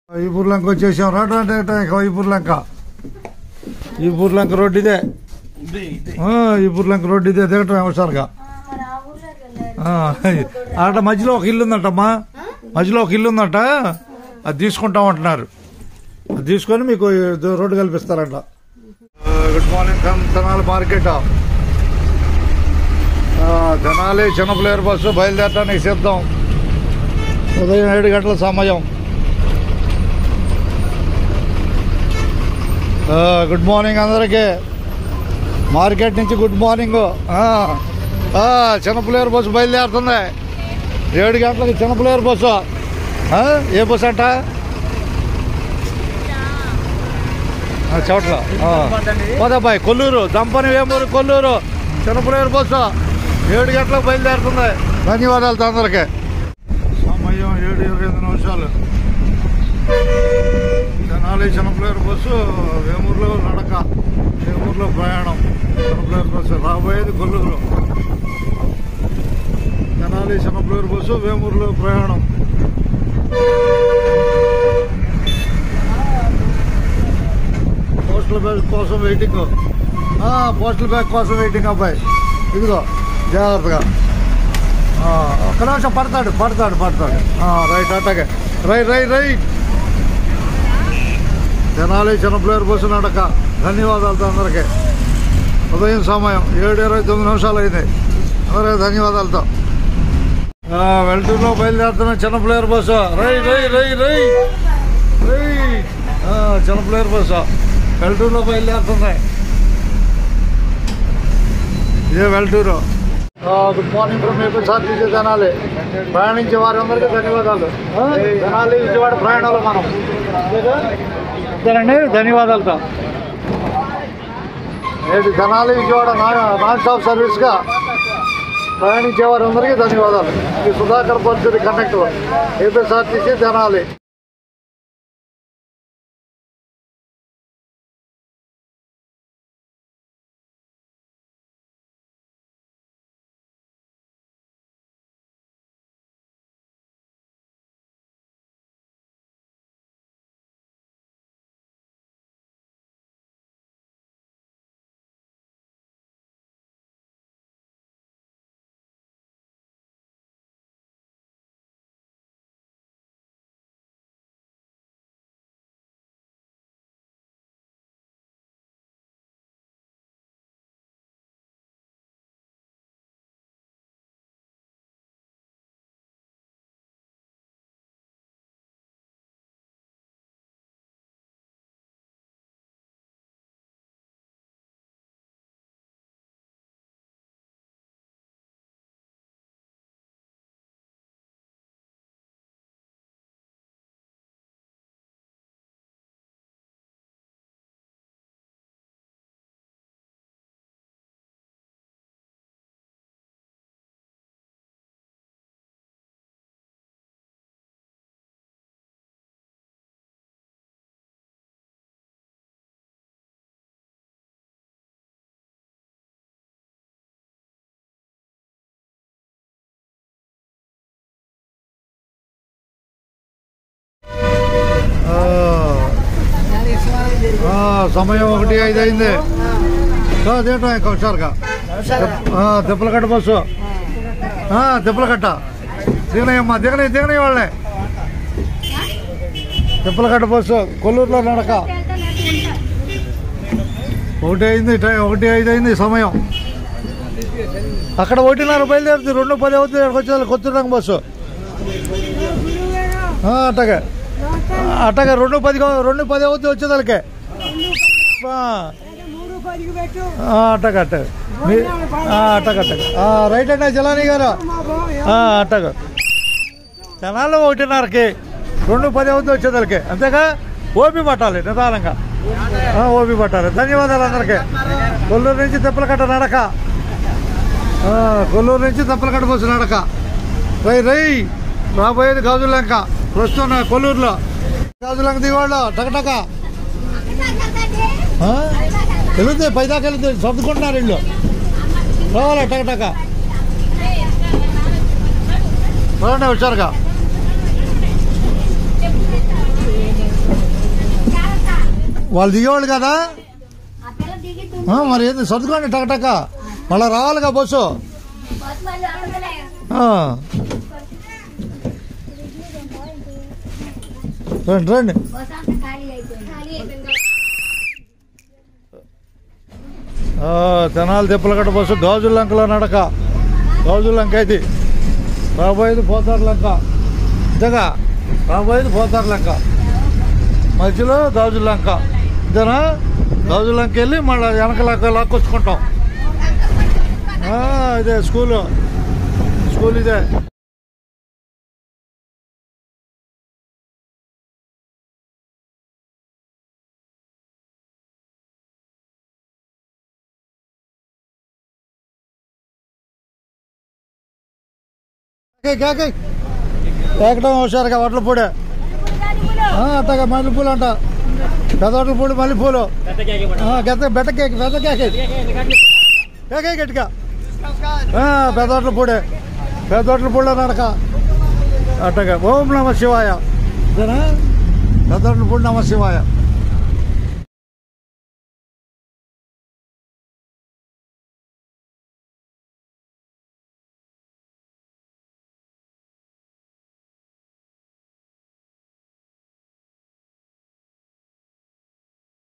ఈ బుర్లంక వచ్చేసాం రాడు అంటే ఈ బుర్లంక ఈ బుర్లంక రోడ్డు ఇదే ఆ, ఈ బుర్లంక రోడ్డు ఇదే దిగటం హుషారుగా ఆ, అక్కడ మధ్యలో ఒక ఇల్లు ఉందంటమ్మా మధ్యలో ఒక ఇల్లు ఉందంట అది తీసుకుంటాం అంటున్నారు అది తీసుకొని మీకు ఈ రోడ్డు కల్పిస్తారంట ఆ, good morning from Tenali market ఆ, తెనాలి చిన్నపిల్లేరు బస్సు బయలుదేరడానికి సిద్ధం ఉదయం ఏడు గంటల సమయం ఆ, గుడ్ మార్నింగ్ అందరికీ మార్కెట్ నుంచి గుడ్ మార్నింగ్ ఆ, ఆ, చిన్నపిల్లేరు బస్సు బయలుదేరుతుంది ఏడు గంటలకి చిన్నపిల్లేరు బస్సు ఆ, ఏ బస్సు అంట ఆ, చోట్ల పోదాబాయ్ కొల్లూరు దంపని వేమూరు కొల్లూరు చిన్నపిల్లేరు బస్సు ఏడు గంటలకు బయలుదేరుతుంది ధన్యవాదాలు అందరికీ సమయం ఏడు ఇరవై ఎనిమిది నిమిషాలు తెనాలి చిన్నపిల్లేరు బస్సు వేమూరులో నడక వేమూరులో ప్రయాణం చిన్నపిల్లేరు బస్సు రాబోయేది కొల్లూరు తెనాలి చిన్నపిల్లేరు బస్సు వేమూరులో ప్రయాణం పోస్టల్ బ్యాగ్ కోసం వెయిటింగ్ ఆ, పోస్టల్ బ్యాగ్ కోసం వెయిటింగ్ అబ్బాయి ఇదిగో జాగ్రత్తగా ఆ, ఒక్క నిమిషం పడతాడు పడతాడు పడతాడు ఆ, రైట్ అట్టగే right right right Tenali Chinnapilleru bus నడక ధన్యవాదాలతో అందరికీ ఉదయం సమయం ఏడు ఇరవై తొమ్మిది నిమిషాలు అయింది అందరికీ ధన్యవాదాలతో ఆ, వెల్టూరులో బయలుదేరుతున్న చిన్నపిల్లేరు బస్సు రై రై రై రై రై ఆ, చిన్నపిల్లేరు బస్సు వెల్టూరులో బయలుదేరుతుంది ఇదే వెల్టూరు ఆ, good morning from AP SRTC Tenali ప్రయాణించే వారందరికీ ధన్యవాదాలు ఆ, తెనాలి విజయవాడ ప్రయాణాలు మనం అంతేనండి ధన్యవాదాలతో ఏంటి తెనాలి విజయవాడ నా- నాన్ స్టాప్ సర్వీస్గా ప్రయాణించే వారందరికీ ధన్యవాదాలు ఈ సుధాకర్ పరిస్థితి కండక్టర్ ఏపీఎస్ఆర్టీసీ తెనాలి ఆ, ఆ, సమయం ఒకటి ఐదు అయింది అదేంటో ఇంకా హుషారుగా ఆ, తిప్పలకట్ట బస్సు ఆ, తిప్పలకట్ట దిగనయ్యమ్మా దిగనయ్య దిగనయ్య వాళ్ళే తిప్పలకట్ట బస్సు కొల్లూరులో నడక ఒకటి అయింది టైం ఒకటి ఐదు అయింది సమయం అక్కడ ఒకటిన్నర బయలుదేరుతుంది రెండు పది అవుతుంది ఇక్కడికి వచ్చేది కొత్తరంగ బస్సు ఆ, అట్టగే అట్టగా రెండు పది కావ- రెండు పది అవుతుంది వచ్చేదానికే అట్టగ అట్టగ మీ- ఆ, అట్టగ అట్టగ ఆ, రైట్ అండి జలాని గారు ఆ, అట్టగ జనాలు ఒకటిన్నరకి రెండు పది అవుతుంది వచ్చేదానికి అంతేగా ఓపి పట్టాలి నిదానంగా ఆ, ఓపి పట్టాలి ధన్యవాదాలు అందరికీ కొల్లూరు నుంచి తిప్పలకట్ట నడక ఆ, కొల్లూరు నుంచి తిప్పలకట్ట బస్సు నడక రై రై రాబోయేది గాజులంక ప్రస్తుతం నా కొల్లూరులో గాజులంక దిగవాళ్ళు టకటక ఆ? వెళుతుంది పైదాకా వెళుతుంది సర్దుకుంటున్నారు ఇల్లు రావాలా టకటక రండి హుషారుగా వాళ్ళు దిగేవాళ్ళు కదా ఆ పిల్ల దిగి ఆ, మరి ఏంది సర్దుకోండి టకటక మళ్ళీ రావాలిగా బస్సు బస్ మళ్ళీ ఆడలే. ఆ. రండి రండి బస్ అంతా ఖాళీ అయిపోయింది ఖాళీ అయిపోయింది ఆ, తెనాలి తిప్పలగడ్డ బస్సు గాజుల లంకలో నడక గాజుల లంక ఇది రాబోయేది పోతారు లంక ఇదగా రాబోయేది పోతారు లంక మధ్యలో గాజుల లంక ఇదేనా గాజుల లంక వెళ్ళి మళ్ళీ వెనక లంక లాక్కొచ్చుకుంటాం ఆ, ఇదే స్కూలు స్కూల్ ఇదే ఎక్కడం హుషారుగా వడ్ల పూడే ఆ, అట్టగా మల్లెపూలు అంట పెద్ద వడ్ల పూడి మల్లెపూలు ఆ, గెత్త బెట్ట కేక్ పెద్ద కేక్ ఇది. కేకే గట్టిగా ఆ, పెద్ద వడ్ల పూడే పెద్ద వడ్ల పూడే నడక అట్టగా ఓం నమ శివాయ ఇదేనా పెద్ద వడ్ల పూడి నమ శివాయ